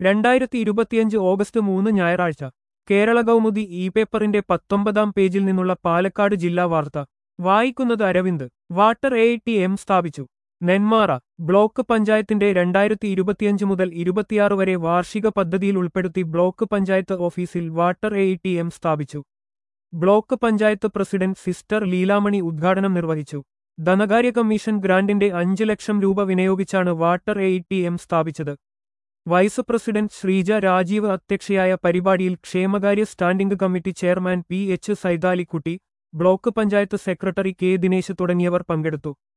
രണ്ടായിരത്തി ഇരുപത്തിയഞ്ച് ഓഗസ്റ്റ് മൂന്ന് ഞായറാഴ്ച കേരള കൗമുദി ഇ പേപ്പറിന്റെ പത്തൊമ്പതാം പേജിൽ നിന്നുള്ള പാലക്കാട് ജില്ലാ വാർത്ത വായിക്കുന്നത് Aravind water A T M സ്ഥാപിച്ചു നെന്മാറ ബ്ലോക്ക് പഞ്ചായത്തിന്റെ രണ്ടായിരത്തി ഇരുപത്തിയഞ്ച് മുതൽ ഇരുപത്തിയാറ് വരെ വാർഷിക പദ്ധതിയിൽ ഉൾപ്പെടുത്തി ബ്ലോക്ക് പഞ്ചായത്ത് ഓഫീസിൽ വാട്ടർ എ ടി എം സ്ഥാപിച്ചു block panchayat president sister Leelamani ഉദ്ഘാടനം നിർവഹിച്ചു ധനകാര്യ കമ്മീഷൻ ഗ്രാന്റിന്റെ അഞ്ച് ലക്ഷം രൂപ വിനിയോഗിച്ചാണ് വാട്ടർ എ ടി എം സ്ഥാപിച്ചത് വൈസ് പ്രസിഡന്റ് ശ്രീജ രാജീവ് അധ്യക്ഷയായ പരിപാടിയിൽ ക്ഷേമകാര്യ standing committee chairman P H Saithalikutty block panchayat secretary K Dinesh തുടങ്ങിയവർ പങ്കെടുത്തു